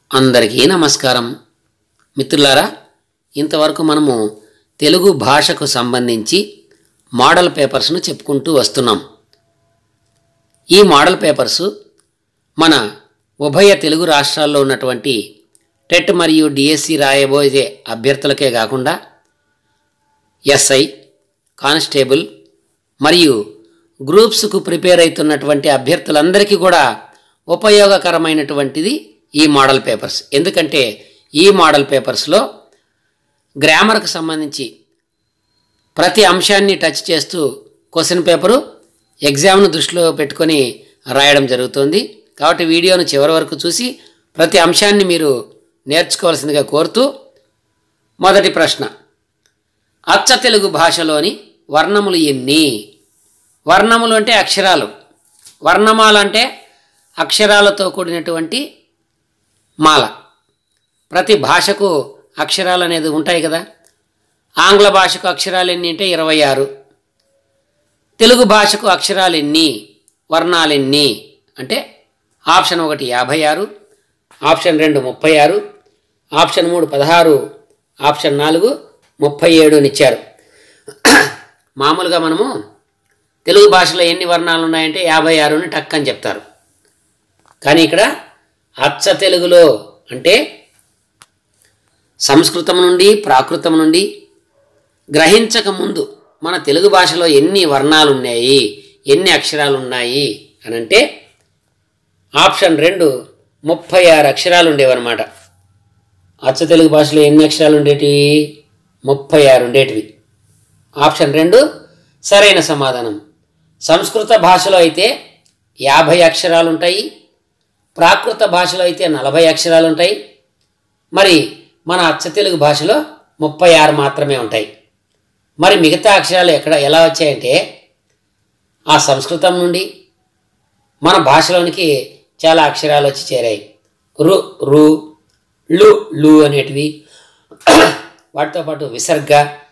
అందరికీ నమస్కారం మిత్రులారా ఇంతవరకు మనము తెలుగు భాషకు సంబంధించి మోడల్ పేపర్స్ను చెప్పుకుంటూ వస్తున్నాం ఈ మోడల్ పేపర్సు మన ఉభయ తెలుగు రాష్ట్రాల్లో ఉన్నటువంటి టెట్ మరియు డిఎస్సి రాయబోయే అభ్యర్థులకే కాకుండా ఎస్ఐ కానిస్టేబుల్ మరియు గ్రూప్స్కు ప్రిపేర్ అవుతున్నటువంటి అభ్యర్థులందరికీ కూడా ఉపయోగకరమైనటువంటిది ఈ మోడల్ పేపర్స్ ఎందుకంటే ఈ మోడల్ పేపర్స్లో గ్రామర్కి సంబంధించి ప్రతి అంశాన్ని టచ్ చేస్తూ క్వశ్చన్ పేపరు ఎగ్జామ్ను దృష్టిలో పెట్టుకొని రాయడం జరుగుతుంది కాబట్టి వీడియోను చివరి వరకు చూసి ప్రతి అంశాన్ని మీరు నేర్చుకోవాల్సిందిగా కోరుతూ మొదటి ప్రశ్న అచ్చ తెలుగు భాషలోని వర్ణములు ఎన్ని వర్ణములు అంటే అక్షరాలు వర్ణమాల అంటే అక్షరాలతో కూడినటువంటి మాల ప్రతి భాషకు అక్షరాలు అనేది ఉంటాయి కదా ఆంగ్ల భాషకు అక్షరాలు ఎన్ని అంటే ఇరవై ఆరు తెలుగు భాషకు అక్షరాలు ఎన్ని వర్ణాలు ఎన్ని అంటే ఆప్షన్ ఒకటి యాభై ఆరు ఆప్షన్ రెండు ముప్పై ఆరు ఆప్షన్ మూడు పదహారు ఆప్షన్ నాలుగు ముప్పై ఏడు అని ఇచ్చారు మామూలుగా మనము తెలుగు భాషలో ఎన్ని వర్ణాలు ఉన్నాయంటే యాభై ఆరుని టక్ అని చెప్తారు కానీ ఇక్కడ అచ్చ తెలుగులో అంటే సంస్కృతం నుండి ప్రాకృతం నుండి గ్రహించక ముందు మన తెలుగు భాషలో ఎన్ని వర్ణాలు ఉన్నాయి ఎన్ని అక్షరాలు ఉన్నాయి అని అంటే ఆప్షన్ రెండు ముప్పై ఆరు అక్షరాలు ఉండేవన్నమాట అచ్చ తెలుగు భాషలో ఎన్ని అక్షరాలు ఉండేటివి ముప్పై ఆరు ఉండేటివి ఆప్షన్ రెండు సరైన సమాధానం సంస్కృత భాషలో అయితే యాభై అక్షరాలు ఉంటాయి ప్రాకృత భాషలో అయితే నలభై అక్షరాలు ఉంటాయి మరి మన అచ్చ తెలుగు భాషలో ముప్పై ఆరు మాత్రమే ఉంటాయి మరి మిగతా అక్షరాలు ఎక్కడ ఎలా వచ్చాయంటే ఆ సంస్కృతం నుండి మన భాషలోనికి చాలా అక్షరాలు వచ్చి చేరాయి రు రు లు లు అనేటివి వాటితో పాటు విసర్గ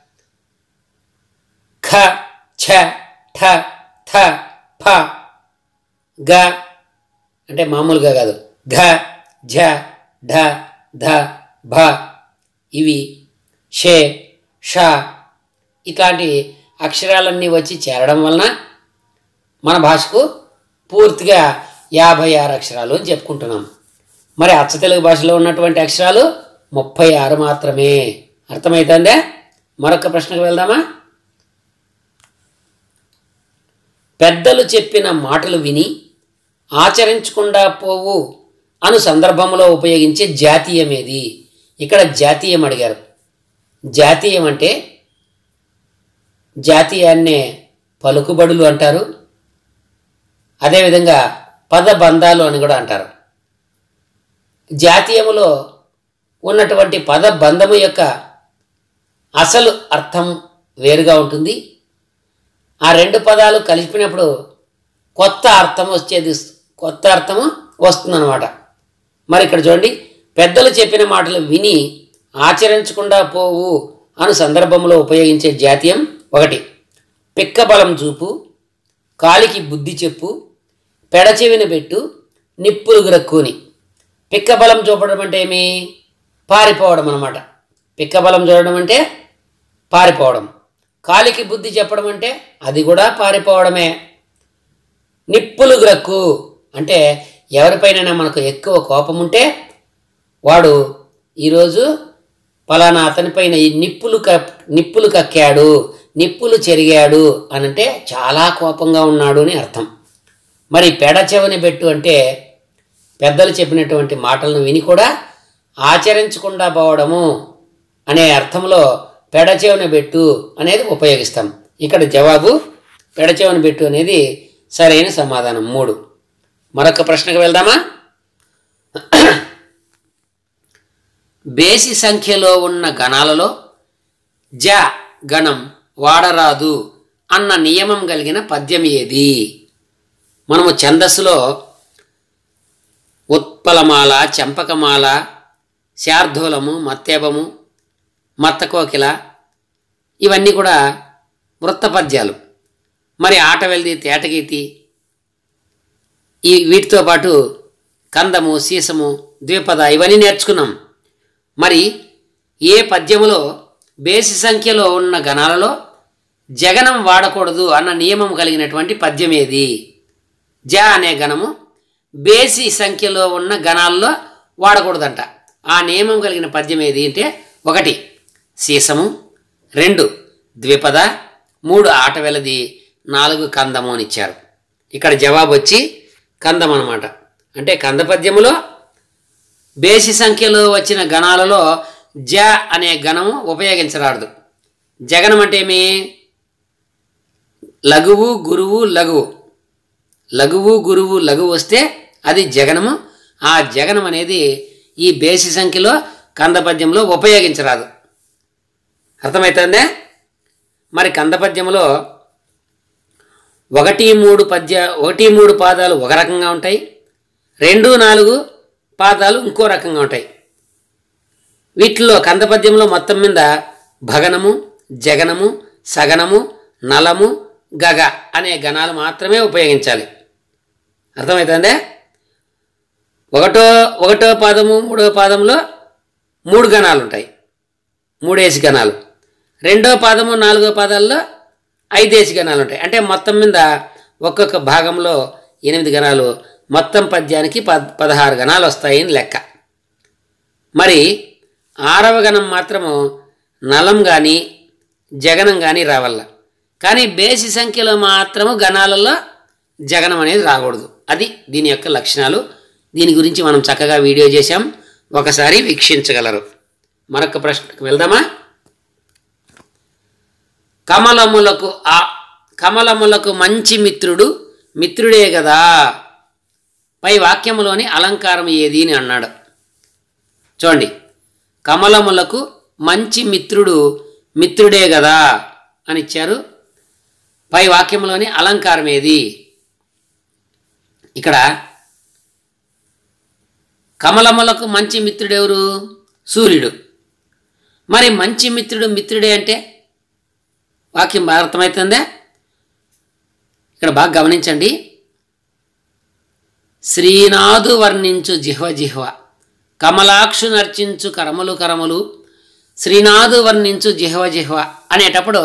ఖ ఛ ఠ థ ఫ గ అంటే మామూలుగా కాదు ఘ ఝ ఢ ధ భ ఇవి షే ష ఇట్లాంటి అక్షరాలన్నీ వచ్చి చేరడం వలన మన భాషకు పూర్తిగా యాభై ఆరు అక్షరాలు అని చెప్పుకుంటున్నాం మరి అచ్చ తెలుగు భాషలో ఉన్నటువంటి అక్షరాలు ముప్పై ఆరు మాత్రమే అర్థమవుతుందా మరొక ప్రశ్నకు వెళ్దామా పెద్దలు చెప్పిన మాటలు విని ఆచరించకుండా పోవు అను సందర్భంలో ఉపయోగించే జాతీయం ఏది ఇక్కడ జాతీయం అడిగారు జాతీయం అంటే జాతీయాన్నే పలుకుబడులు అంటారు అదేవిధంగా పదబంధాలు అని కూడా అంటారు జాతీయములో ఉన్నటువంటి పదబంధము యొక్క అసలు అర్థం వేరుగా ఉంటుంది ఆ రెండు పదాలు కలిపినప్పుడు కొత్త అర్థం వచ్చేది కొత్త అర్థము వస్తుందన్నమాట మరి ఇక్కడ చూడండి పెద్దలు చెప్పిన మాటలు విని ఆచరించకుండా పోవు అను సందర్భంలో ఉపయోగించే జాతీయం ఒకటి పిక్కబలం చూపు కాలికి బుద్ధి చెప్పు పెడచెవిన పెట్టు నిప్పులు గ్రక్కుని పిక్కబలం చూపడం అంటే ఏమి పారిపోవడం అనమాట పిక్కబలం చూడడం అంటే పారిపోవడం కాలికి బుద్ధి చెప్పడం అంటే అది కూడా పారిపోవడమే నిప్పులు గ్రక్కు అంటే ఎవరిపైనైనా మనకు ఎక్కువ కోపం ఉంటే వాడు ఈరోజు పలానా అతనిపైన ఈ నిప్పులు క నిప్పులు కక్కాడు నిప్పులు చెరిగాడు అని అంటే చాలా కోపంగా ఉన్నాడు అని అర్థం మరి పెడచెవని పెట్టు అంటే పెద్దలు చెప్పినటువంటి మాటలను విని కూడా ఆచరించకుండా పోవడము అనే అర్థంలో పెడచెవని పెట్టు అనేది ఉపయోగిస్తాం ఇక్కడ జవాబు పెడచెవని పెట్టు అనేది సరైన సమాధానం మూడు మరొక ప్రశ్నకు వెళ్దామా బేసి సంఖ్యలో ఉన్న గణాలలో జ గణం వాడరాదు అన్న నియమం కలిగిన పద్యం ఏది మనము ఛందస్సులో ఉత్పలమాల చంపకమాల శార్ధూలము మత్తేబము మత్తకోకిల ఇవన్నీ కూడా వృత్తపద్యాలు మరి ఆట వెల్ది తేటగీతి ఈ వీటితో పాటు కందము సీసము ద్విపద ఇవన్నీ నేర్చుకున్నాం మరి ఏ పద్యములో బేసి సంఖ్యలో ఉన్న గణాలలో జగనం వాడకూడదు అన్న నియమం కలిగినటువంటి పద్యం ఏది జ అనే గణము బేసి సంఖ్యలో ఉన్న గణాల్లో వాడకూడదంట ఆ నియమం కలిగిన పద్యం ఏది అంటే ఒకటి సీసము రెండు ద్విపద మూడు ఆట వెలది నాలుగు కందము అని ఇచ్చారు ఇక్కడ జవాబు వచ్చి కందం అనమాట అంటే కంద పద్యములో బేసి సంఖ్యలో వచ్చిన గణాలలో జ అనే గణము ఉపయోగించరాదు జగనం అంటే ఏమి లఘువు గురువు లఘువు లఘువు గురువు లఘువు వస్తే అది జగనము ఆ జగనం అనేది ఈ బేసి సంఖ్యలో కందపద్యంలో ఉపయోగించరాదు అర్థమవుతుందే మరి కందపద్యంలో ఒకటి మూడు పద్య ఒకటి మూడు పాదాలు ఒక రకంగా ఉంటాయి రెండు నాలుగు పాదాలు ఇంకో రకంగా ఉంటాయి వీటిలో కందపద్యంలో మొత్తం మీద భగనము జగనము సగనము నలము గగ అనే గణాలు మాత్రమే ఉపయోగించాలి అర్థమవుతుందే ఒకటో ఒకటో పాదము మూడో పాదంలో మూడు గణాలు ఉంటాయి మూడేసి గణాలు రెండో పాదము నాలుగో పాదాల్లో ఐదేసి గణాలు ఉంటాయి అంటే మొత్తం మీద ఒక్కొక్క భాగంలో ఎనిమిది గణాలు మొత్తం పద్యానికి పద్ పదహారు గణాలు వస్తాయని లెక్క మరి ఆరవ గణం మాత్రము నలం కానీ జగనం కానీ రావల్ల కానీ బేసి సంఖ్యలో మాత్రము గణాలలో జగనం అనేది రాకూడదు అది దీని యొక్క లక్షణాలు దీని గురించి మనం చక్కగా వీడియో చేశాం ఒకసారి వీక్షించగలరు మరొక ప్రశ్నకు వెళ్దామా కమలములకు ఆ కమలములకు మంచి మిత్రుడు మిత్రుడే కదా పై వాక్యములోని అలంకారం ఏది అని అన్నాడు చూడండి కమలములకు మంచి మిత్రుడు మిత్రుడే కదా అని ఇచ్చారు పై వాక్యంలోని అలంకారం ఏది ఇక్కడ కమలములకు మంచి మిత్రుడెవరు సూర్యుడు మరి మంచి మిత్రుడు మిత్రుడే అంటే వాక్యం బాగా అర్థమవుతుందే ఇక్కడ బాగా గమనించండి శ్రీనాథు వర్ణించు జిహ్వ జిహ్వ కమలాక్షు నర్చించు కరములు కరములు శ్రీనాథు వర్ణించు జిహ్వ జిహ్వ అనేటప్పుడు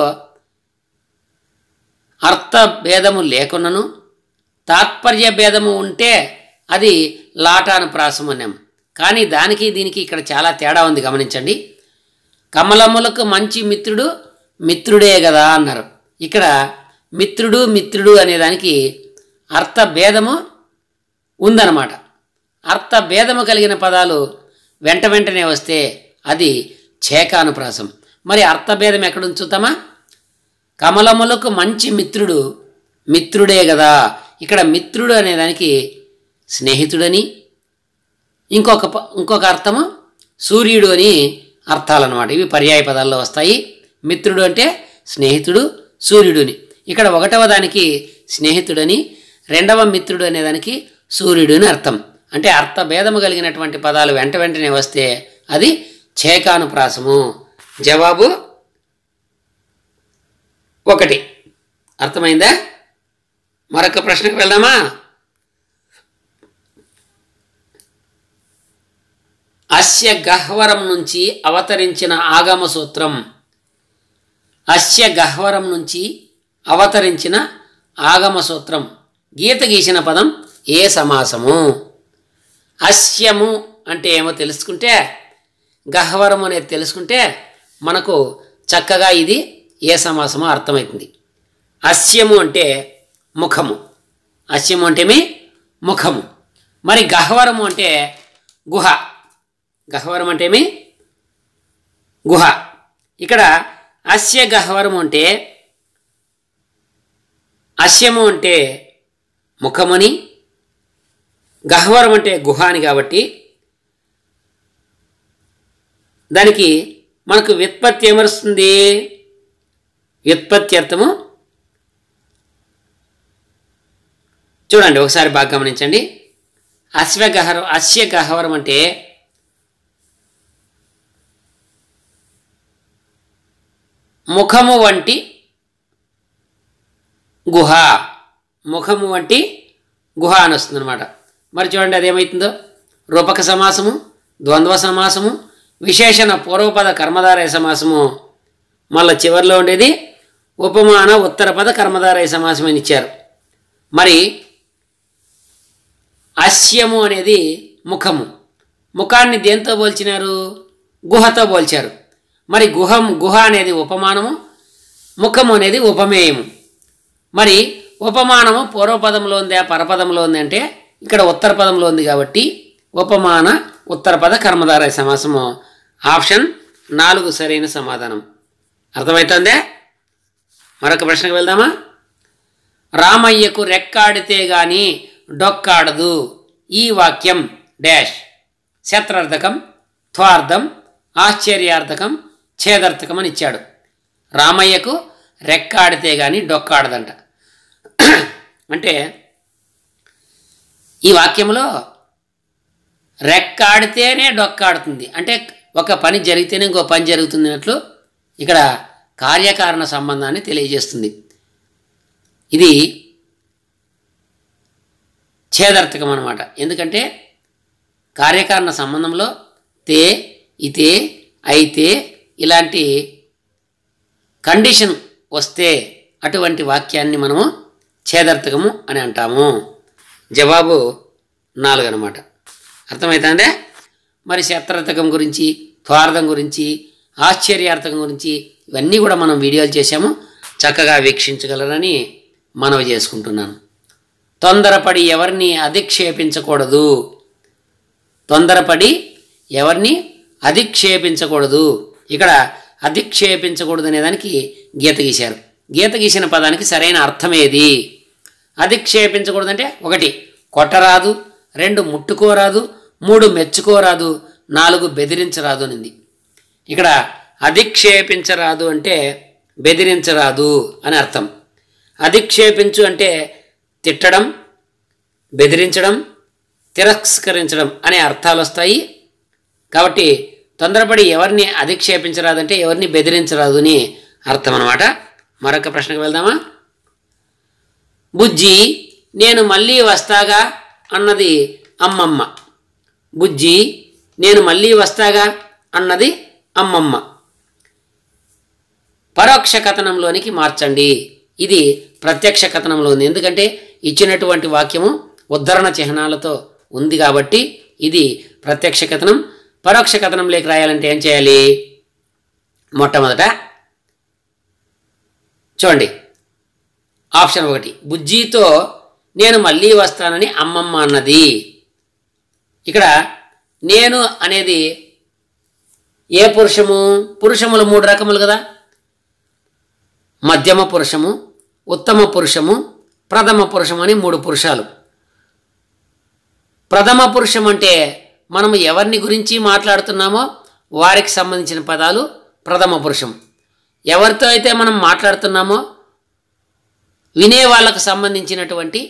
అర్థ భేదము లేకున్నను తాత్పర్య భేదము ఉంటే అది లాటాను ప్రాసమన్యం కానీ దానికి దీనికి ఇక్కడ చాలా తేడా ఉంది గమనించండి కమలములకు మంచి మిత్రుడు మిత్రుడే కదా అన్నారు ఇక్కడ మిత్రుడు మిత్రుడు అనేదానికి అర్థ భేదము ఉందన్నమాట అర్థ భేదము కలిగిన పదాలు వెంట వెంటనే వస్తే అది ఛేకానుప్రాసం మరి అర్థభేదం ఎక్కడ ఉంచుతామా కమలములకు మంచి మిత్రుడు మిత్రుడే కదా ఇక్కడ మిత్రుడు అనేదానికి స్నేహితుడని ఇంకొక ప- ఇంకొక అర్థము సూర్యుడు అని అర్థాలన్నమాట ఇవి పర్యాయ పదాల్లో వస్తాయి మిత్రుడు అంటే స్నేహితుడు సూర్యుడుని ఇక్కడ ఒకటవ దానికి స్నేహితుడని రెండవ మిత్రుడు అనేదానికి సూర్యుడు అని అర్థం అంటే అర్థభేదము కలిగినటువంటి పదాలు వెంట వెంటనే వస్తే అది ఛేకానుప్రాసము జవాబు ఒకటి అర్థమైందా మరొక ప్రశ్నకు వెళ్దామా అస్య గహ్వరం నుంచి అవతరించిన ఆగమ సూత్రం అస్య గహ్వరం నుంచి అవతరించిన ఆగమ సూత్రం గీత గీసిన పదం ఏ సమాసము అస్యము అంటే ఏమో తెలుసుకుంటే గహ్వరం అనేది తెలుసుకుంటే మనకు చక్కగా ఇది ఏ సమాసమో అర్థమవుతుంది అస్యము అంటే ముఖము అస్యము అంటేమి ముఖము మరి గహ్వరము అంటే గుహ గహ్వరం అంటేమి గుహ ఇక్కడ అస్య గహ్వరము అంటే అస్యము అంటే ముఖమని గహ్వరం అంటే గుహ అని కాబట్టి దానికి మనకు వ్యుత్పత్తి ఏమరుస్తుంది వ్యుత్పత్తి అర్థము చూడండి ఒకసారి బాగా గమనించండి అశ్వగహరం అస్య గహవరం అంటే ముఖము వంటి గుహ ముఖము వంటి గుహ అని వస్తుంది అనమాట మరి చూడండి అదేమవుతుందో రూపక సమాసము ద్వంద్వ సమాసము విశేషణ పూర్వపద కర్మధారయ సమాసము మళ్ళీ చివరిలో ఉండేది ఉపమాన ఉత్తరపద కర్మధారయ సమాసం అని ఇచ్చారు మరి అస్యము అనేది ముఖము ముఖాన్ని దేంతో పోల్చినారు గుహతో పోల్చారు మరి గుహం గుహ అనేది ఉపమానము ముఖము అనేది ఉపమేయము మరి ఉపమానము పూర్వపదంలో ఉందా పరపదంలో ఉంది అంటే ఇక్కడ ఉత్తర పదంలో ఉంది కాబట్టి ఉపమాన ఉత్తరపద కర్మధారయ సమాసము ఆప్షన్ నాలుగు సరైన సమాధానం అర్థమవుతుందే మరొక ప్రశ్నకు వెళ్దామా రామయ్యకు రెక్కాడితే గాని డొక్కాడదు ఈ వాక్యం డాష్ శత్రార్థకం త్వార్థం ఆశ్చర్యార్థకం ఛేదర్థకం అని ఇచ్చాడు రామయ్యకు రెక్కాడితే గాని డొక్కాడదంట అంటే ఈ వాక్యంలో రెక్కాడితేనే డొక్కాడుతుంది అంటే ఒక పని జరిగితేనే ఇంకో పని జరుగుతుంది అన్నట్లు ఇక్కడ కార్యకారణ సంబంధాన్ని తెలియజేస్తుంది ఇది ఛేదర్థకం అనమాట ఎందుకంటే కార్యకారణ సంబంధంలో తే ఇతే అయితే ఇలాంటి కండిషన్ వస్తే అటువంటి వాక్యాన్ని మనము ఛేదర్థకము అని అంటాము జవాబు నాలుగు అనమాట అర్థమవుతుందే మరి శత్రార్థకం గురించి స్వార్థం గురించి ఆశ్చర్యార్థకం గురించి ఇవన్నీ కూడా మనం వీడియోలు చేశాము చక్కగా వీక్షించగలరని మనవి చేసుకుంటున్నాను తొందరపడి ఎవరిని అధిక్షేపించకూడదు తొందరపడి ఎవరిని అధిక్షేపించకూడదు ఇక్కడ అధిక్షేపించకూడదు అనే దానికి గీత గీశారు గీత గీసిన పదానికి సరైన అర్థం ఏది అధిక్షేపించకూడదు అంటే ఒకటి కొట్టరాదు రెండు ముట్టుకోరాదు మూడు మెచ్చుకోరాదు నాలుగు బెదిరించరాదు అనింది ఇక్కడ అధిక్షేపించరాదు అంటే బెదిరించరాదు అని అర్థం అధిక్షేపించు అంటే తిట్టడం బెదిరించడం తిరస్కరించడం అనే అర్థాలు వస్తాయి కాబట్టి తొందరపడి ఎవరిని అధిక్షేపించరాదంటే ఎవరిని బెదిరించరాదు అని అర్థం అనమాట మరొక ప్రశ్నకు వెళ్దామా బుజ్జి నేను మళ్ళీ వస్తాగా అన్నది అమ్మమ్మ బుజ్జి నేను మళ్ళీ వస్తాగా అన్నది అమ్మమ్మ పరోక్ష కథనంలోనికి మార్చండి ఇది ప్రత్యక్ష కథనంలో ఉంది ఎందుకంటే ఇచ్చినటువంటి వాక్యము ఉద్ధరణ చిహ్నాలతో ఉంది కాబట్టి ఇది ప్రత్యక్ష కథనం పరోక్ష కథనంలోకి రాయాలంటే ఏం చేయాలి మొట్టమొదట చూడండి ఆప్షన్ ఒకటి బుజ్జితో నేను మళ్ళీ వస్తానని అమ్మమ్మ అన్నది ఇక్కడ నేను అనేది ఏ పురుషము పురుషములు మూడు రకములు కదా మధ్యమ పురుషము ఉత్తమ పురుషము ప్రథమ పురుషము అని మూడు పురుషాలు ప్రథమ పురుషం అంటే మనము ఎవరిని గురించి మాట్లాడుతున్నామో వారికి సంబంధించిన పదాలు ప్రథమ పురుషం ఎవరితో అయితే మనం మాట్లాడుతున్నామో వినే వాళ్ళకు సంబంధించినటువంటి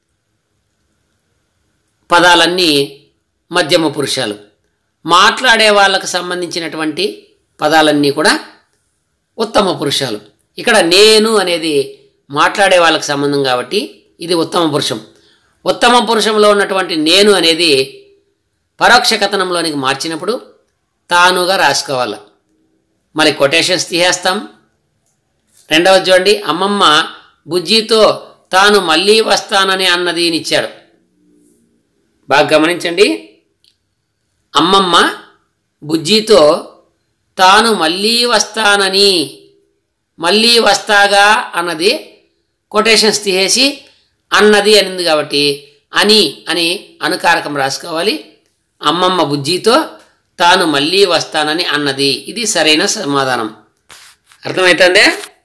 పదాలన్నీ మధ్యమ పురుషాలు మాట్లాడే వాళ్ళకు సంబంధించినటువంటి పదాలన్నీ కూడా ఉత్తమ పురుషాలు ఇక్కడ నేను అనేది మాట్లాడే వాళ్ళకి సంబంధం కాబట్టి ఇది ఉత్తమ పురుషం ఉత్తమ పురుషంలో ఉన్నటువంటి నేను అనేది పరోక్ష కథనంలోనికి మార్చినప్పుడు తానుగా రాసుకోవాలి మరి కొటేషన్స్ తీసేస్తాం రెండవది చూడండి అమ్మమ్మ బుజ్జితో తాను మళ్ళీ వస్తానని అన్నది అని ఇచ్చాడు బాగా గమనించండి అమ్మమ్మ బుజ్జితో తాను మళ్ళీ వస్తానని మళ్ళీ వస్తాగా అన్నది కొటేషన్స్ తీసేసి అన్నది అనింది కాబట్టి అని అని అనుకారకం రాసుకోవాలి అమ్మమ్మ బుజ్జితో తాను మళ్ళీ వస్తానని అన్నది ఇది సరైన సమాధానం అర్థమవుతుందే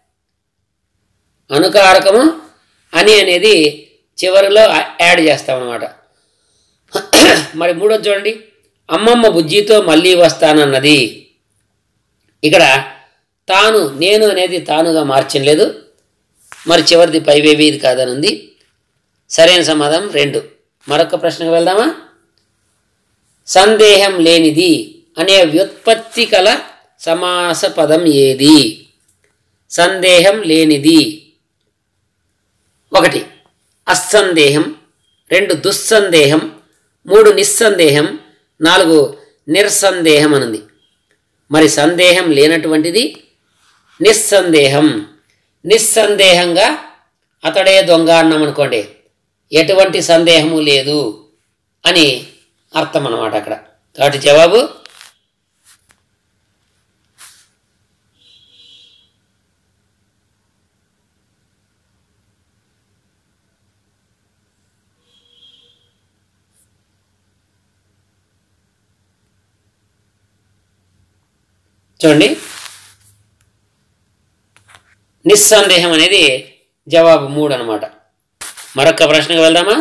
అనుకారకము అని అనేది చివరిలో యాడ్ చేస్తామన్నమాట మరి మూడోది చూడండి అమ్మమ్మ బుజ్జితో మళ్ళీ వస్తానన్నది ఇక్కడ తాను నేను అనేది తానుగా మార్చలేదు మరి చివరిది పైవేవి ఇది కాదని ఉంది సరైన సమాధానం రెండు మరొక ప్రశ్నకు వెళ్దామా సందేహం లేనిది అనే వ్యుత్పత్తి కల సమాస పదం ఏది సందేహం లేనిది ఒకటి అస్సందేహం రెండు దుస్సందేహం మూడు నిస్సందేహం నాలుగు నిస్సందేహం అనుంది మరి సందేహం లేనటువంటిది నిస్సందేహం నిస్సందేహంగా అతడే దొంగ అన్నాం అనుకోండి ఎటువంటి సందేహము లేదు అని అర్థం అన్నమాట అక్కడ కాబట్టి జవాబు చూడండి నిస్సందేహం అనేది జవాబు మూడు అనమాట మరొక ప్రశ్నకు వెళ్దామా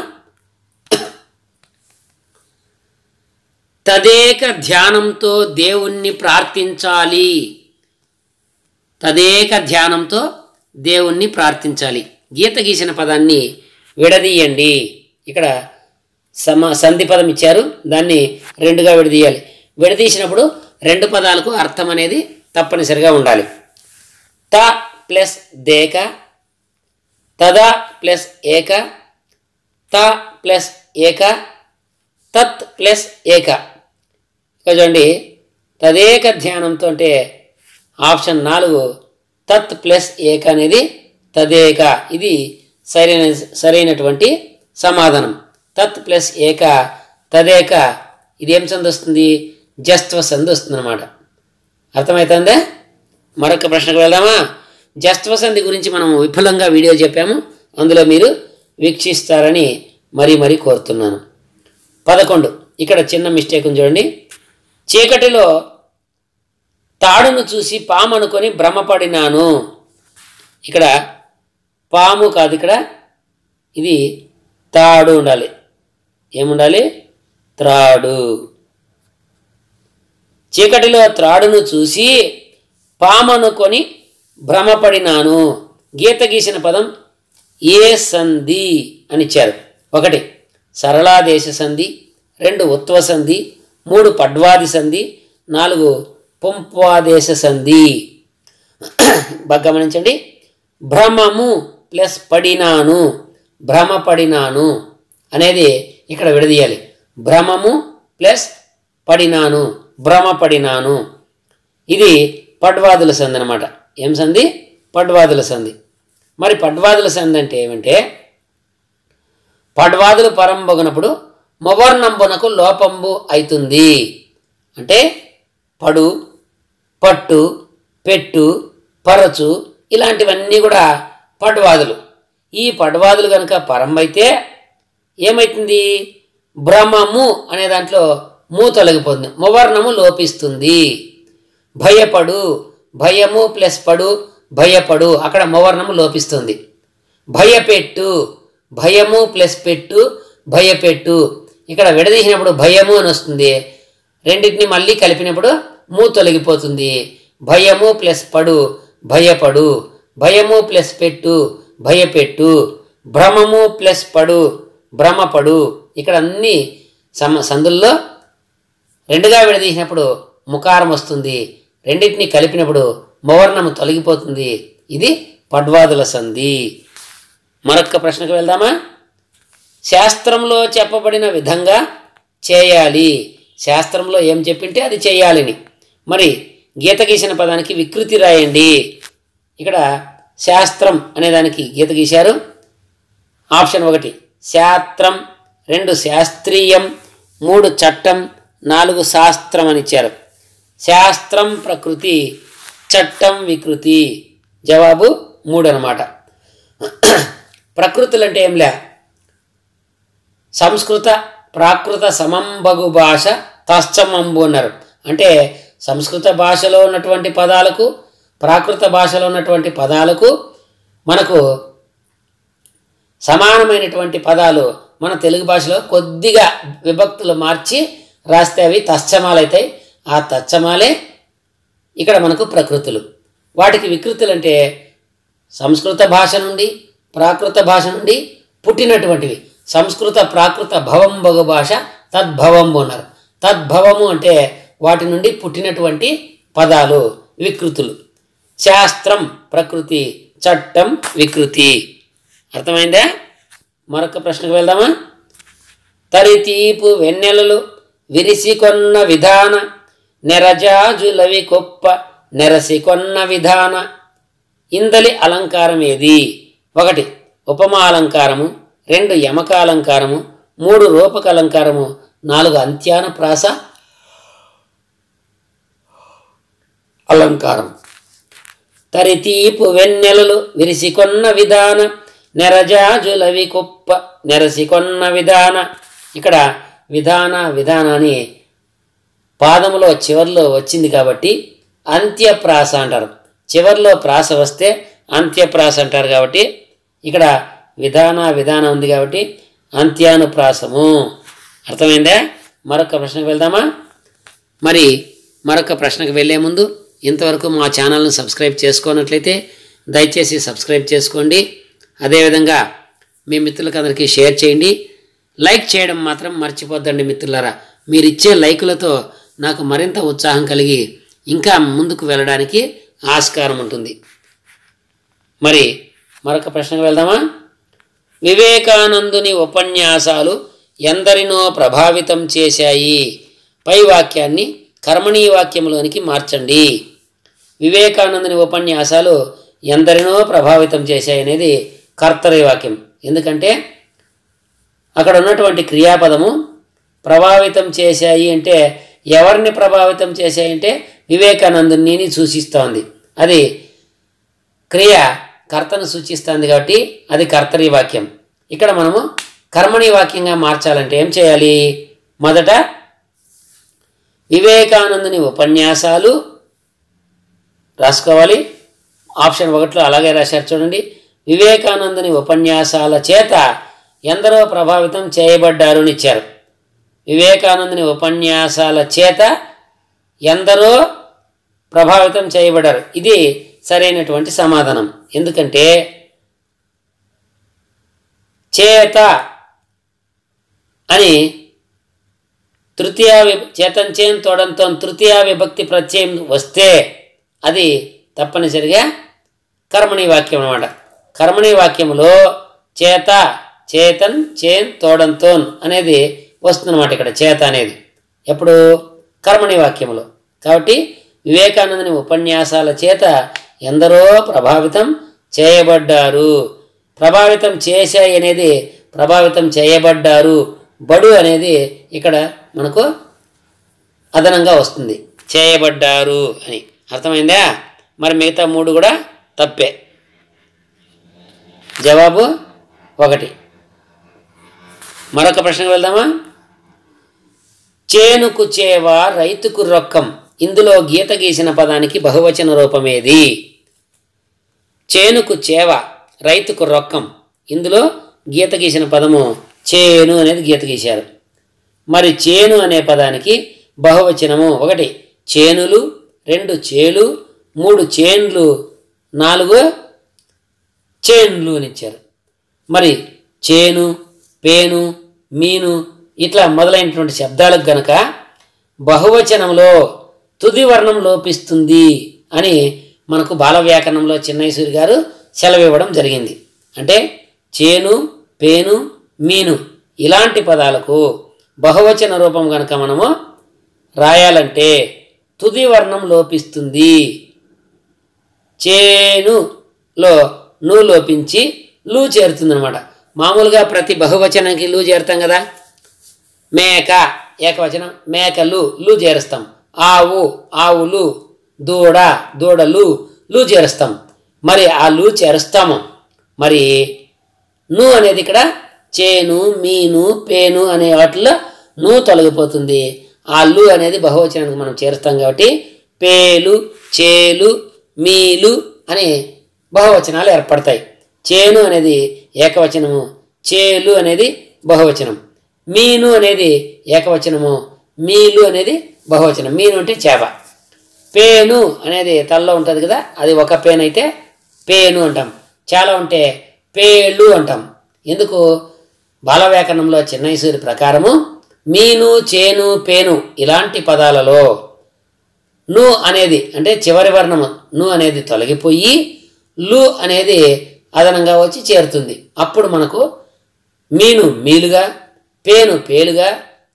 తదేక ధ్యానంతో దేవుణ్ణి ప్రార్థించాలి తదేక ధ్యానంతో దేవుణ్ణి ప్రార్థించాలి గీత గీసిన పదాన్ని విడదీయండి ఇక్కడ సమ సంధి పదం ఇచ్చారు దాన్ని రెండుగా విడదీయాలి విడదీసినప్పుడు రెండు పదాలకు అర్థం అనేది తప్పనిసరిగా ఉండాలి త ప్లస్ దేక తద ప్లస్ ఏక త ప్లస్ ఏక తత్ ప్లస్ ఏక ఇక చూడండి తదేక ధ్యానంతో అంటే ఆప్షన్ నాలుగు తత్ ప్లస్ ఏక అనేది తదేక ఇది సరైన సరైనటువంటి సమాధానం తత్ ప్లస్ ఏక తదేక ఇది ఏం సంధి వస్తుంది జస్త్వ సంధి వస్తుంది అనమాట అర్థమవుతుందా మరొక ప్రశ్నకు వెళ్దామా జస్త్వ సంధి గురించి మనం విపులంగా వీడియో చెప్పాము అందులో మీరు వీక్షిస్తారని మరీ మరీ కోరుతున్నాను పదకొండు ఇక్కడ చిన్న మిస్టేక్ ఉంది చూడండి చీకటిలో తాడును చూసి పాము అనుకొని భ్రమపడినాను ఇక్కడ పాము కాదు ఇక్కడ ఇది తాడు ఉండాలి ఏముండాలి త్రాడు చీకటిలో త్రాడును చూసి పామనుకొని భ్రమపడినాను గీత గీసిన పదం ఏ సంధి అని ఇచ్చారు ఒకటి సరళాదేశ సంధి రెండు ఉత్వ సంధి మూడు పడ్వాది సంధి నాలుగు పుంప్వాదేశ సంధి బాగా గమనించండి భ్రమము ప్లస్ పడినాను భ్రమపడినాను అనేది ఇక్కడ విడదీయాలి భ్రమము ప్లస్ పడినాను భ్రమపడినాను ఇది పడ్వాదుల సంధి అనమాట ఏం సంధి పడ్వాదుల సంధి మరి పడ్వాదుల సంధి అంటే ఏమంటే పడ్వాదులు పరంబొగనప్పుడు మొవర్ణంబునకు లోపంబు అవుతుంది అంటే పడు పట్టు పెట్టు పరచు ఇలాంటివన్నీ కూడా పడ్వాదులు ఈ పడ్వాదులు కనుక పరంబైతే ఏమవుతుంది భ్రమము అనే దాంట్లో మూ తొలగిపోతుంది మువర్ణము లోపిస్తుంది భయపడు భయము ప్లస్ పడు భయపడు అక్కడ మువర్ణము లోపిస్తుంది భయపెట్టు భయము ప్లస్ పెట్టు భయపెట్టు ఇక్కడ విడదీసినప్పుడు భయము అని వస్తుంది రెండింటిని మళ్ళీ కలిపినప్పుడు మూ తొలగిపోతుంది భయము ప్లస్ పడు భయపడు భయము ప్లస్ పెట్టు భయపెట్టు భ్రమము ప్లస్ పడు భ్రమపడు ఇక్కడ అన్ని సమ సందుల్లో రెండుగా విడదీసినప్పుడు ముకారం వస్తుంది రెండింటిని కలిపినప్పుడు మవర్ణము తొలగిపోతుంది ఇది పడ్వాదుల సంధి మరొక ప్రశ్నకు వెళ్దామా శాస్త్రంలో చెప్పబడిన విధంగా చేయాలి శాస్త్రంలో ఏం చెప్పింటే అది చేయాలని మరి గీత గీసిన పదానికి వికృతి రాయండి ఇక్కడ శాస్త్రం అనే దానికి గీత గీశారు ఆప్షన్ ఒకటి శాస్త్రం రెండు శాస్త్రీయం మూడు చట్టం నాలుగు శాస్త్రం అని ఇచ్చారు శాస్త్రం ప్రకృతి చట్టం వికృతి జవాబు మూడు అనమాట ప్రకృతులు అంటే ఏంలే సంస్కృత ప్రాకృత సమంబగు భాష తశ్చమంబు అన్నారు అంటే సంస్కృత భాషలో ఉన్నటువంటి పదాలకు ప్రాకృత భాషలో ఉన్నటువంటి పదాలకు మనకు సమానమైనటువంటి పదాలు మన తెలుగు భాషలో కొద్దిగా విభక్తులు మార్చి రాస్తే అవి తచ్చమాలు అవుతాయి ఆ తచ్చమాలే ఇక్కడ మనకు ప్రకృతులు వాటికి వికృతులు అంటే సంస్కృత భాష నుండి ప్రాకృత భాష నుండి పుట్టినటువంటివి సంస్కృత ప్రాకృత భవం బగు భాష తద్భవంబు అన్నారు తద్భవము అంటే వాటి నుండి పుట్టినటువంటి పదాలు వికృతులు శాస్త్రం ప్రకృతి చట్టం వికృతి అర్థమైందా మరొక ప్రశ్నకు వెళ్దామా తరితీపు వెన్నెలలు విరిసికొన్న విధాన నెరజాజులవి కొప్ప నెరసికొన్న విధాన ఇందలి అలంకారం ఏది ఒకటి ఉపమా అలంకారము రెండు యమక అలంకారము మూడు రూపక అలంకారము నాలుగు అంత్యాన ప్రాస అలంకారం తరితీపు వెన్నెలలు విరిసికొన్న విధాన నెరజాజులవి కుప్ప నెరసికొన్న విధాన ఇక్కడ విధాన విధాన అని పాదములో చివర్లో వచ్చింది కాబట్టి అంత్యప్రాస అంటారు చివర్లో ప్రాస వస్తే అంత్యప్రాస అంటారు కాబట్టి ఇక్కడ విధాన విధానం ఉంది కాబట్టి అంత్యానుప్రాసము అర్థమైందా మరొక ప్రశ్నకు వెళ్దామా మరి మరొక ప్రశ్నకు వెళ్ళే ముందు ఇంతవరకు మా ఛానల్ను సబ్స్క్రైబ్ చేసుకోనట్లయితే దయచేసి సబ్స్క్రైబ్ చేసుకోండి అదేవిధంగా మీ మిత్రులకు అందరికీ షేర్ చేయండి లైక్ చేయడం మాత్రం మర్చిపోద్దండి మిత్రులారా మీరు ఇచ్చే లైకులతో నాకు మరింత ఉత్సాహం కలిగి ఇంకా ముందుకు వెళ్ళడానికి ఆస్కారం ఉంటుంది మరి మరొక ప్రశ్నకు వెళ్దామా వివేకానందుని ఉపన్యాసాలు ఎందరినో ప్రభావితం చేశాయి పై వాక్యాన్ని కర్మణీ వాక్యంలోనికి మార్చండి వివేకానందుని ఉపన్యాసాలు ఎందరినో ప్రభావితం చేశాయి అనేది కర్తరి వాక్యం ఎందుకంటే అక్కడ ఉన్నటువంటి క్రియాపదము ప్రభావితం చేశాయి అంటే ఎవరిని ప్రభావితం చేశాయి అంటే వివేకానందుని సూచిస్తోంది అది క్రియ కర్తను సూచిస్తుంది కాబట్టి అది కర్తరి వాక్యం ఇక్కడ మనము కర్మణి వాక్యంగా మార్చాలంటే ఏం చేయాలి మొదట వివేకానందుని ఉపన్యాసాలు రాసుకోవాలి ఆప్షన్ ఒకటిలో అలాగే రాశారు చూడండి వివేకానందుని ఉపన్యాసాల చేత ఎందరో ప్రభావితం చేయబడ్డారు అని ఇచ్చారు వివేకానందుని ఉపన్యాసాల చేత ఎందరో ప్రభావితం చేయబడ్డారు ఇది సరైనటువంటి సమాధానం ఎందుకంటే చేత అని తృతీయ వి చేతంచేం తోడంతో తృతీయ విభక్తి ప్రత్యయం వస్తే అది తప్పనిసరిగా కర్మణి వాక్యం అన్నమాట కర్మణి వాక్యంలో చేత చేతన్ చేన్ తోడంతోన్ అనేది వస్తుందన్నమాట ఇక్కడ చేత అనేది ఎప్పుడు కర్మణి వాక్యంలో కాబట్టి వివేకానందుని ఉపన్యాసాల చేత ఎందరో ప్రభావితం చేయబడ్డారు ప్రభావితం చేశాయి అనేది ప్రభావితం చేయబడ్డారు బడు అనేది ఇక్కడ మనకు అదనంగా వస్తుంది చేయబడ్డారు అని అర్థమైందా మరి మిగతా మూడు కూడా తప్పే జవాబు ఒకటి మరొక ప్రశ్నకు వెళ్దామా చేనుకు చేవ రైతుకు రొక్కం ఇందులో గీత గీసిన పదానికి బహువచన రూపమేది చేనుకు చేవ రైతుకు రొక్కం ఇందులో గీత గీసిన పదము చేను అనేది గీత గీశారు మరి చేను అనే పదానికి బహువచనము ఒకటి చేనులు రెండు చేలు మూడు చేన్లు నాలుగు చేన్లు అని ఇచ్చారు మరి చేను పేను మీను ఇట్లా మొదలైనటువంటి శబ్దాలకు గనక బహువచనంలో తుది వర్ణం లోపిస్తుంది అని మనకు బాల వ్యాకరణంలో చిన్నైసూరి గారు సెలవివ్వడం జరిగింది అంటే చేను పేను మీను ఇలాంటి పదాలకు బహువచన రూపం గనక మనము రాయాలంటే తుది వర్ణం లోపిస్తుంది చేనులో ను లోపించి లు చేరుతుందనమాట మామూలుగా ప్రతి బహువచనానికి లు చేరుతాం కదా మేక ఏకవచనం మేకలు లు చేరుస్తాం ఆవు ఆవులు దూడ దూడలు లు చేరుస్తాం మరి ఆ లు చేరుస్తాము మరి ను అనేది ఇక్కడ చేను మీను పేను అనే వాటిలో ను తొలగిపోతుంది ఆ లు అనేది బహువచనానికి మనం చేరుస్తాం కాబట్టి పేలు చేలు మీలు అని బహువచనాలు ఏర్పడతాయి చేను అనేది ఏకవచనము చేలు అనేది బహువచనం మీను అనేది ఏకవచనము మీలు అనేది బహువచనం మీను అంటే చేప పేను అనేది తలలో ఉంటుంది కదా అది ఒక పేను అయితే పేను అంటాం చాలా ఉంటే పేళ్ళు అంటాం ఎందుకు బాల వ్యాకరణంలో చిన్నైసూరి ప్రకారము మీను చేను పేను ఇలాంటి పదాలలో ను అనేది అంటే చివరి వర్ణము ను అనేది తొలగిపోయి లు అనేది అదనంగా వచ్చి చేరుతుంది అప్పుడు మనకు మీను మీలుగా పేను పేలుగా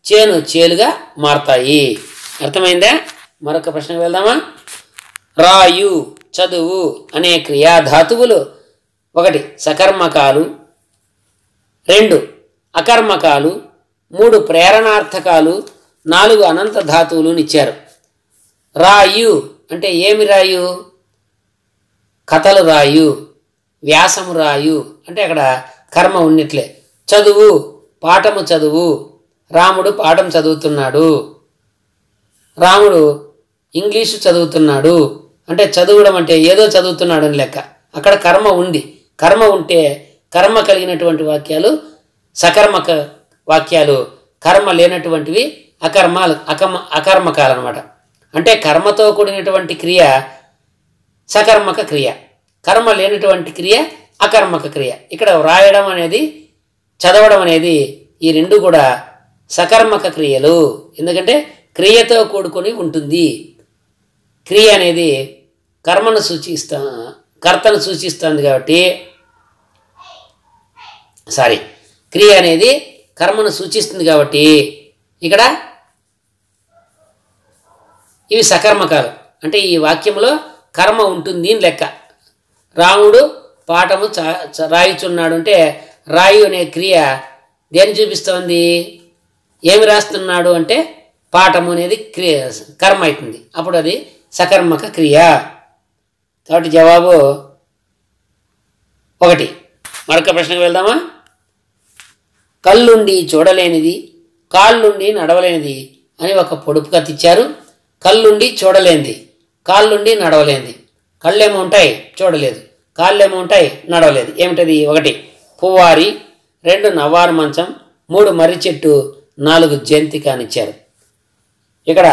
చేను చేలుగా మారతాయి అర్థమైందా మరొక ప్రశ్నకు వెళ్దామా రాయు చదువు అనే క్రియాధాతువులు ఒకటి సకర్మకాలు రెండు అకర్మకాలు మూడు ప్రేరణార్థకాలు నాలుగు అనంత ధాతువులు ఇచ్చారు రాయు అంటే ఏమి రాయు కథలు రాయు వ్యాసము రాయు అంటే అక్కడ కర్మ ఉన్నట్లే చదువు పాఠము చదువు రాముడు పాఠం చదువుతున్నాడు రాముడు ఇంగ్లీషు చదువుతున్నాడు అంటే చదవడం అంటే ఏదో చదువుతున్నాడు అని లెక్క అక్కడ కర్మ ఉంది కర్మ ఉంటే కర్మ కలిగినటువంటి వాక్యాలు సకర్మక వాక్యాలు కర్మ లేనటువంటివి అకర్మాలు అకర్మ అకర్మకాలు అనమాట అంటే కర్మతో కూడినటువంటి క్రియ సకర్మక క్రియ కర్మ లేనటువంటి క్రియ అకర్మక క్రియ ఇక్కడ వ్రాయడం అనేది చదవడం అనేది ఈ రెండు కూడా సకర్మక క్రియలు ఎందుకంటే క్రియతో కూడుకొని ఉంటుంది క్రియ అనేది కర్మను సూచిస్తా కర్తను సూచిస్తుంది కాబట్టి సారీ క్రియ అనేది కర్మను సూచిస్తుంది కాబట్టి ఇక్కడ ఇవి సకర్మకాలు అంటే ఈ వాక్యంలో కర్మ ఉంటుంది అని లెక్క రాముడు పాఠము చ చ- రాయుచున్నాడు అంటే రాయు అనే క్రియ దేని చూపిస్తోంది ఏమి రాస్తున్నాడు అంటే పాఠము అనేది క్రియ కర్మ అవుతుంది అప్పుడు అది సకర్మక క్రియ కాబట్టి జవాబు ఒకటి మరొక ప్రశ్నకు వెళ్దామా కళ్ళుండి చూడలేనిది కాళ్ళుండి నడవలేనిది అని ఒక పొడుపు కథ ఇచ్చారు కళ్ళుండి చూడలేనిది కాళ్ళుండి నడవలేనిది కళ్ళేమో ఉంటాయి చూడలేదు కాళ్ళేమో ఉంటాయి నడవలేదు ఏమిటది ఒకటి పువ్వారి రెండు నవ్వారు మంచం మూడు మర్రి చెట్టు నాలుగు జంతిక అని ఇచ్చారు ఇక్కడ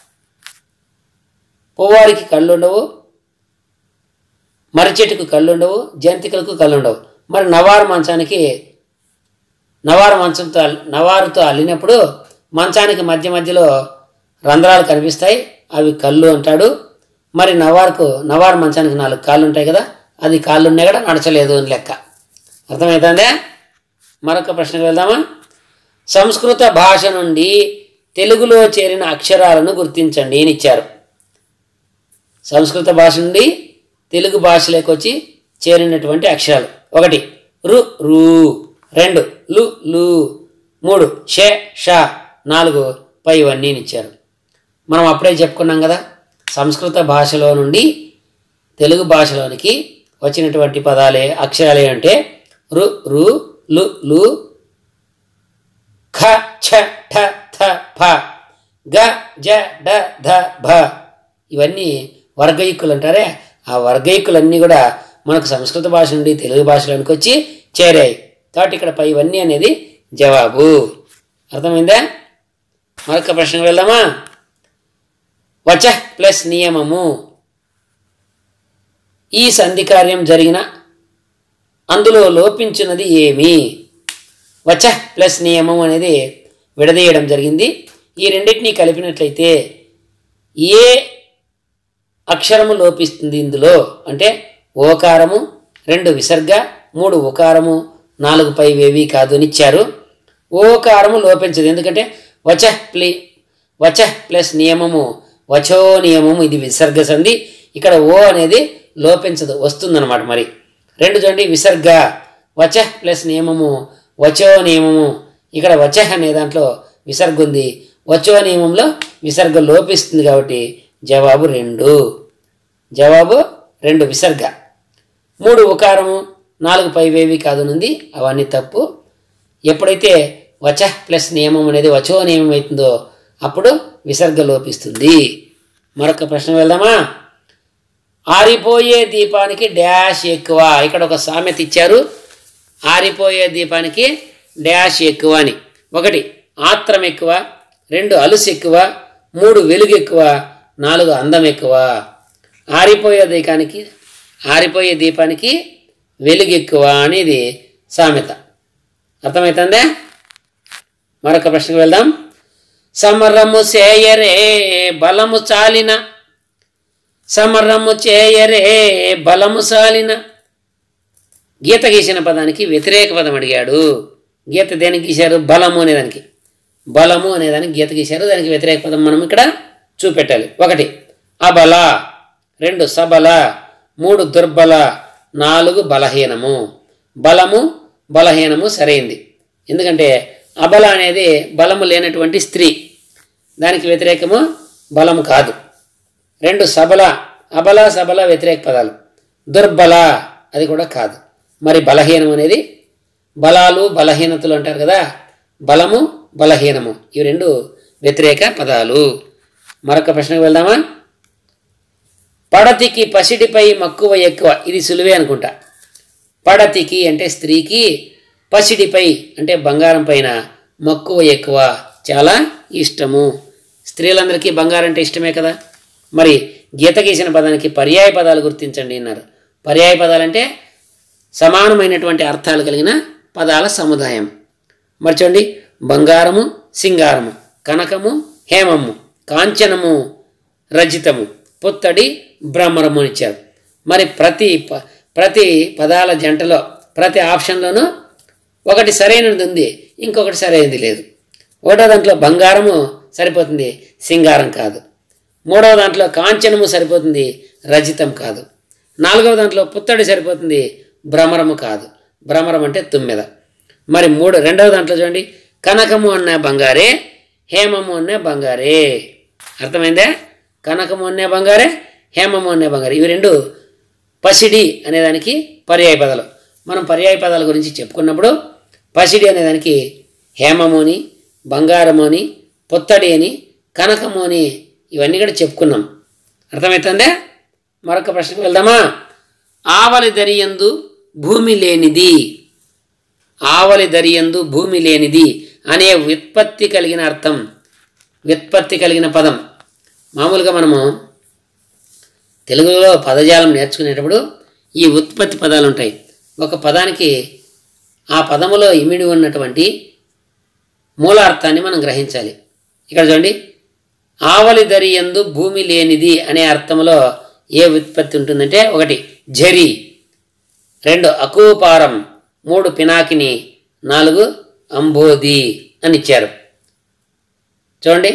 పువ్వారికి కళ్ళుండవు మర్రి చెట్టుకు కళ్ళుండవు జంతికలకు కళ్ళుండవు మరి నవారు మంచానికి నవారు మంచంతో అల్- నవారుతో అల్లినప్పుడు మంచానికి మధ్య మధ్యలో రంధ్రాలు కనిపిస్తాయి అవి కళ్ళు అంటాడు మరి నవారుకు నవారు మంచానికి నాలుగు కాళ్ళు ఉంటాయి కదా అది కాళ్ళు ఉన్నాయి కూడా నడచలేదు అని లెక్క అర్థమవుతుందే మరొక ప్రశ్నకు వెళ్దామా సంస్కృత భాష నుండి తెలుగులో చేరిన అక్షరాలను గుర్తించండి అని ఇచ్చారు సంస్కృత భాష నుండి తెలుగు భాషలోకి వచ్చి చేరినటువంటి అక్షరాలు ఒకటి రు రు రెండు లు లు మూడు షే ష నాలుగు పై ఇవన్నీ ఇచ్చారు మనం అప్పుడే చెప్పుకున్నాం కదా సంస్కృత భాషలో నుండి తెలుగు భాషలోనికి వచ్చినటువంటి పదాలే అక్షరాలే అంటే రు రు లు లు ఖ ఛ ఠ థ ఫ గ జ డ ధ భ ఇవన్నీ వర్గయుక్కులు అంటారే ఆ వర్గయుక్కులన్నీ కూడా మనకు సంస్కృత భాష నుండి తెలుగు భాషలోనికి వచ్చి చేరాయి కాబట్టి ఇక్కడ పై ఇవన్నీ అనేది జవాబు అర్థమైందా మరొక ప్రశ్నకు వెళ్దామా వచ ప్లస్ నియమము ఈ సంధి కార్యం జరిగిన అందులో లోపించినది ఏమి వచ ప్లస్ నియమం అనేది విడదీయడం జరిగింది ఈ రెండింటినీ కలిపినట్లయితే ఏ అక్షరము లోపిస్తుంది ఇందులో అంటే ఓకారము రెండు విసర్గ మూడు ఉకారము నాలుగు పైవేవి కాదు అని ఇచ్చారు ఓకారము లోపించదు ఎందుకంటే వచ ప్లీ వచ ప్లస్ నియమము వచో నియమము ఇది విసర్గ సంధి ఇక్కడ ఓ అనేది లోపించదు వస్తుందన్నమాట మరి రెండు చూడండి విసర్గ వచ ప్లస్ నియమము వచో నియమము ఇక్కడ వచ అనే దాంట్లో విసర్గ ఉంది వచో నియమంలో విసర్గ లోపిస్తుంది కాబట్టి జవాబు రెండు జవాబు రెండు విసర్గ మూడు ఉకారము నాలుగు పైవేవి కాదునుంది అవన్నీ తప్పు ఎప్పుడైతే వచ ప్లస్ నియమం అనేది వచో నియమం అవుతుందో అప్పుడు విసర్గ లోపిస్తుంది మరొక ప్రశ్న వెళ్దామా ఆరిపోయే దీపానికి డాష్ ఎక్కువ ఇక్కడ ఒక సామెత ఇచ్చారు ఆరిపోయే దీపానికి డాష్ ఎక్కువ అని ఒకటి ఆత్రం ఎక్కువ రెండు అలుసు ఎక్కువ మూడు వెలుగు ఎక్కువ నాలుగు అందం ఎక్కువ ఆరిపోయే దీపానికి ఆరిపోయే దీపానికి వెలుగు ఎక్కువ అనేది సామెత అర్థమవుతుందా మరొక ప్రశ్నకు వెళ్దాం సమరము చేయరే బలము చాలిన సమరము చేయరే బలము సాలిన గీత గీసిన పదానికి వ్యతిరేక పదం అడిగాడు గీత దేనికి గీశారు బలము అనే దానికి బలము అనేదానికి గీత గీశారు దానికి వ్యతిరేక పదం మనం ఇక్కడ చూపెట్టాలి ఒకటి అబల రెండు సబల మూడు దుర్బల నాలుగు బలహీనము బలము బలహీనము సరైంది ఎందుకంటే అబల అనేది బలము లేనటువంటి స్త్రీ దానికి వ్యతిరేకము బలము కాదు రెండు సబల అబల సబల వ్యతిరేక పదాలు దుర్బల అది కూడా కాదు మరి బలహీనం అనేది బలాలు బలహీనతలు అంటారు కదా బలము బలహీనము ఇవి రెండు వ్యతిరేక పదాలు మరొక ప్రశ్నకు వెళ్దామా పడతికి పసిడిపై మక్కువ ఎక్కువ ఇది సులువే అనుకుంటా పడతికి అంటే స్త్రీకి పసిడిపై అంటే బంగారం పైన మక్కువ ఎక్కువ చాలా ఇష్టము స్త్రీలందరికీ బంగారం అంటే ఇష్టమే కదా మరి గీత గీసిన పదానికి పర్యాయ పదాలు గుర్తించండి అన్నారు పర్యాయ పదాలు అంటే సమానమైనటువంటి అర్థాలు కలిగిన పదాల సముదాయం మరి చూడండి బంగారము సింగారము కనకము హేమము కాంచనము రజితము పుత్తడి భ్రమరము అని ఇచ్చారు మరి ప్రతి ప- ప్రతి పదాల జంటలో ప్రతి ఆప్షన్లోనూ ఒకటి సరైనది ఉంది ఇంకొకటి సరైనది లేదు ఒకటో దాంట్లో బంగారము సరిపోతుంది సింగారం కాదు మూడవ దాంట్లో కాంచనము సరిపోతుంది రజితం కాదు నాలుగవ దాంట్లో పుత్తడి సరిపోతుంది భ్రమరము కాదు భ్రమరం అంటే తుమ్మెద మరి మూడు రెండవ దాంట్లో చూడండి కనకము అన్న బంగారే హేమము అనే బంగారే అర్థమైందా కనకము అనే బంగారే హేమము అనే బంగారే ఇవి రెండు పసిడి అనేదానికి పర్యాయ పదాలు మనం పర్యాయ పదాల గురించి చెప్పుకున్నప్పుడు పసిడి అనేదానికి హేమము అని బంగారము అని పొత్తడి అని కనకము అని ఇవన్నీ కూడా చెప్పుకున్నాం అర్థమవుతుందా మరొక ప్రశ్నకు వెళ్దామా ఆవలి దరియందు భూమి లేనిది ఆవలి దరియందు భూమి లేనిది అనే వ్యుత్పత్తి కలిగిన అర్థం వ్యుత్పత్తి కలిగిన పదం మామూలుగా మనము తెలుగులో పదజాలం నేర్చుకునేటప్పుడు ఈ ఉత్పత్తి పదాలు ఉంటాయి ఒక పదానికి ఆ పదములో ఇమిడి ఉన్నటువంటి మూలార్థాన్ని మనం గ్రహించాలి ఇక్కడ చూడండి ఆవలి దరి ఎందు భూమి లేనిది అనే అర్థంలో ఏ వ్యుత్పత్తి ఉంటుందంటే ఒకటి జరి రెండు అకూపారం మూడు పినాకిని నాలుగు అంబోది అని ఇచ్చారు చూడండి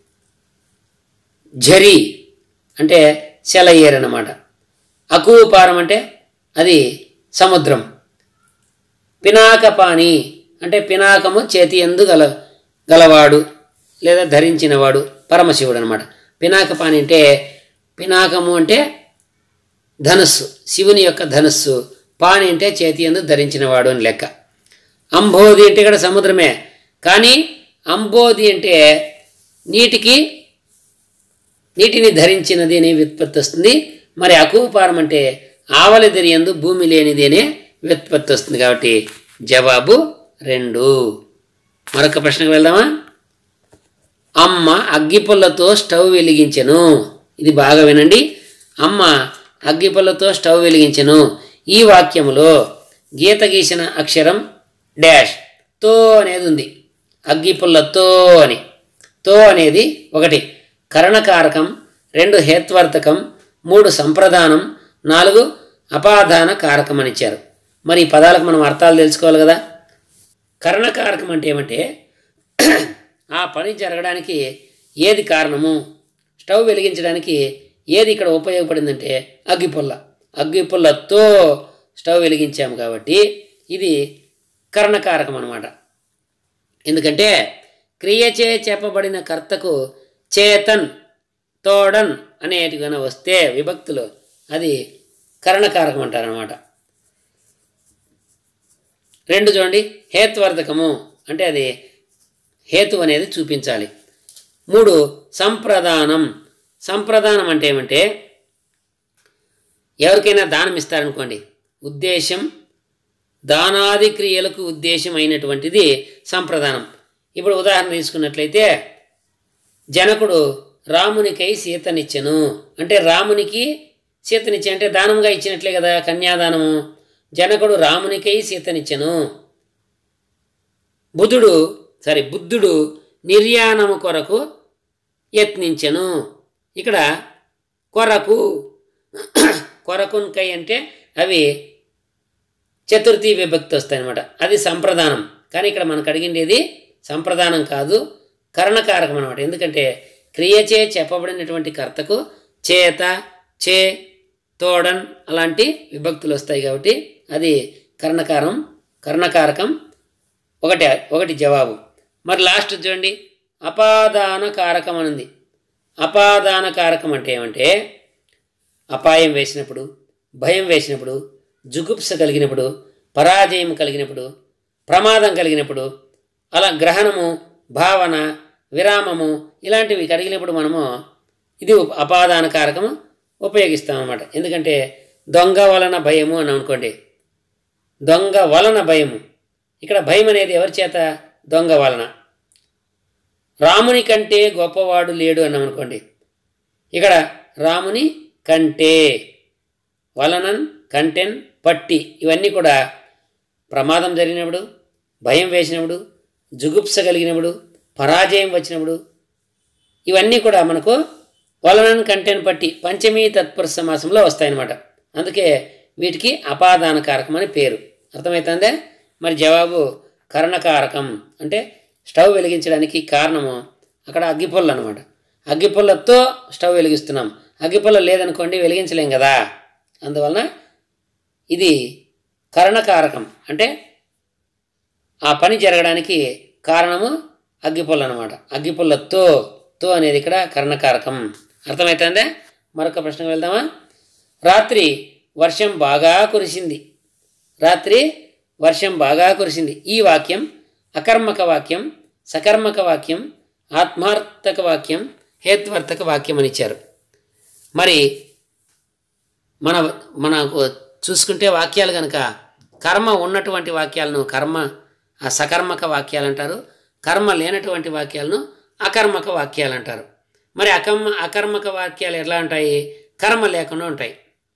జరి అంటే సెలయేరు అన్నమాట అకూపారం అంటే అది సముద్రం పినాకపాణి అంటే పినాకము చేతి ఎందు గల గలవాడు లేదా ధరించినవాడు పరమశివుడు అనమాట పినాకపాణి అంటే పినాకము అంటే ధనుస్సు శివుని యొక్క ధనుస్సు పాణి అంటే చేతి ఎందు ధరించినవాడు అని లెక్క అంబోధి అంటే ఇక్కడ సముద్రమే కానీ అంబోధి అంటే నీటికి నీటిని ధరించినది అనే వ్యుత్పత్తి వస్తుంది మరి అకూపారం అంటే ఆవలి దరియందు భూమి లేనిది అనే వ్యుత్పత్తి వస్తుంది కాబట్టి జవాబు రెండు మరొక ప్రశ్నకు వెళ్దామా అమ్మ అగ్గిపుల్లతో స్టవ్ వెలిగించెను ఇది బాగా వినండి అమ్మ అగ్గిపుల్లతో స్టవ్ వెలిగించెను ఈ వాక్యములో గీత గీసిన అక్షరం డాష్ తో అనేది ఉంది అగ్గిపుల్లతో అని తో అనేది ఒకటి కరణకారకం రెండు హేత్వర్ధకం మూడు సంప్రదానం నాలుగు అపాదాన కారకం అని ఇచ్చారు మరి ఈ పదాలకు మనం అర్థాలు తెలుసుకోవాలి కదా కరణకారకం అంటే ఏమంటే ఆ పని జరగడానికి ఏది కారణము స్టవ్ వెలిగించడానికి ఏది ఇక్కడ ఉపయోగపడిందంటే అగ్గిపుల్ల అగ్గిపుల్లతో స్టవ్ వెలిగించాము కాబట్టి ఇది కరణకారకం అన్నమాట ఎందుకంటే క్రియచే చెప్పబడిన కర్తకు చేతన్ తోడన్ అనేటి కనుక వస్తే విభక్తులు అది కరణకారకం అంటారనమాట రెండు చూడండి హేత్వర్ధకము అంటే అది హేతు అనేది చూపించాలి మూడు సంప్రదానం సంప్రదానం అంటే ఏమంటే ఎవరికైనా దానం ఇస్తారనుకోండి ఉద్దేశం దానాది క్రియలకు ఉద్దేశం అయినటువంటిది సంప్రదానం ఇప్పుడు ఉదాహరణ తీసుకున్నట్లయితే జనకుడు రామునికై సీతనిచ్చెను అంటే రామునికి సీతనిచ్చే అంటే దానంగా ఇచ్చినట్లే కదా కన్యాదానము జనకుడు రామునికై సీతనిచ్చెను బుధుడు సారీ బుద్ధుడు నిర్యాణము కొరకు యత్నించెను ఇక్కడ కొరకు కొరకున్కై అంటే అవి చతుర్థి విభక్తి వస్తాయి అనమాట అది సంప్రదానం కానీ ఇక్కడ మనకు అడిగిండేది సంప్రదానం కాదు కరణకారకం అనమాట ఎందుకంటే క్రియచే చెప్పబడినటువంటి కర్తకు చేత చే తోడన్ అలాంటి విభక్తులు వస్తాయి కాబట్టి అది కర్ణకారం కర్ణకారకం ఒకటి ఒకటి జవాబు మరి లాస్ట్ చూడండి అపాదాన కారకం అని ఉంది అపాదాన కారకం అంటే ఏమంటే అపాయం వేసినప్పుడు భయం వేసినప్పుడు జుగుప్స కలిగినప్పుడు పరాజయం కలిగినప్పుడు ప్రమాదం కలిగినప్పుడు అలా గ్రహణము భావన విరామము ఇలాంటివి కలిగినప్పుడు మనము ఇది ఉప్- అపాదాన కారకము ఉపయోగిస్తాం అన్నమాట ఎందుకంటే దొంగ వలన భయము అని అనుకోండి దొంగ వలన భయము ఇక్కడ భయం అనేది ఎవరి చేత దొంగ వలన రాముని కంటే గొప్పవాడు లేడు అన్నాం అనుకోండి ఇక్కడ రాముని కంటే వలనన్ కంటెన్ పట్టి ఇవన్నీ కూడా ప్రమాదం జరిగినప్పుడు భయం వేసినప్పుడు జుగుప్స కలిగినప్పుడు పరాజయం వచ్చినప్పుడు ఇవన్నీ కూడా మనకు వలనన్ కంటెన్ పట్టి పంచమీ తత్పురుష సమాసంలో వస్తాయన్నమాట అందుకే వీటికి అపాదాన కారకం అని పేరు అర్థమవుతుందే మరి జవాబు కరణకారకం అంటే స్టవ్ వెలిగించడానికి కారణము అక్కడ అగ్గిపుల్ల అనమాట అగ్గిపుల్లతో స్టవ్ వెలిగిస్తున్నాం అగ్గిపుల్ల లేదనుకోండి వెలిగించలేం కదా అందువలన ఇది కరణకారకం అంటే ఆ పని జరగడానికి కారణము అగ్గిపుల్ల అనమాట అగ్గిపుల్లతో తో అనేది ఇక్కడ కర్ణకారకం అర్థమవుతుందే మరొక ప్రశ్నకు వెళ్దామా రాత్రి వర్షం బాగా కురిసింది రాత్రి వర్షం బాగా కురిసింది ఈ వాక్యం అకర్మక వాక్యం సకర్మక వాక్యం ఆత్మార్థక వాక్యం హేత్వర్థక వాక్యం అని ఇచ్చారు మరి మన మనకు చూసుకుంటే వాక్యాలు కనుక కర్మ ఉన్నటువంటి వాక్యాలను కర్మ ఆ సకర్మక వాక్యాలు అంటారు కర్మ లేనటువంటి వాక్యాలను అకర్మక వాక్యాలు అంటారు మరి అకర్మ అకర్మక వాక్యాలు ఎలా ఉంటాయి కర్మ లేకుండా ఉంటాయి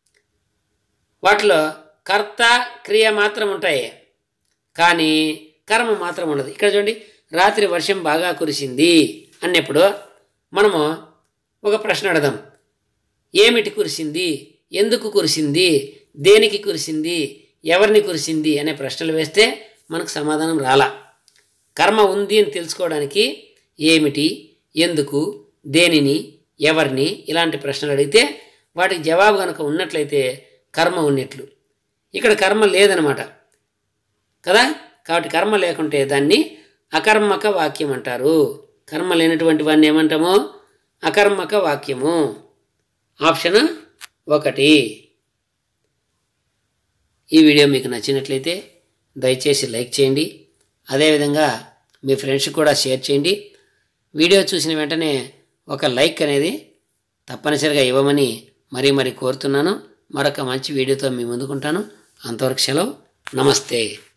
వాటిలో కర్త క్రియ మాత్రం ఉంటాయి కానీ కర్మ మాత్రం ఉండదు ఇక్కడ చూడండి రాత్రి వర్షం బాగా కురిసింది అన్నప్పుడు మనము ఒక ప్రశ్న అడదాం ఏమిటి కురిసింది ఎందుకు కురిసింది దేనికి కురిసింది ఎవరిని కురిసింది అనే ప్రశ్నలు వేస్తే మనకు సమాధానం రాలా కర్మ ఉంది అని తెలుసుకోవడానికి ఏమిటి ఎందుకు దేనిని ఎవరిని ఇలాంటి ప్రశ్నలు అడిగితే వాటికి జవాబు కనుక ఉన్నట్లయితే కర్మ ఉన్నట్లు ఇక్కడ కర్మ లేదనమాట కదా కాబట్టి కర్మ లేకుంటే దాన్ని అకర్మక వాక్యం అంటారు కర్మ లేనటువంటి వాడిని ఏమంటాము అకర్మక వాక్యము ఆప్షన్ ఒకటి ఈ వీడియో మీకు నచ్చినట్లయితే దయచేసి లైక్ చేయండి అదేవిధంగా మీ ఫ్రెండ్స్కి కూడా షేర్ చేయండి వీడియో చూసిన వెంటనే ఒక లైక్ అనేది తప్పనిసరిగా ఇవ్వమని మరీ మరీ కోరుతున్నాను మరొక మంచి వీడియోతో మీ ముందుకుంటాను అంతవరకు సెలవు నమస్తే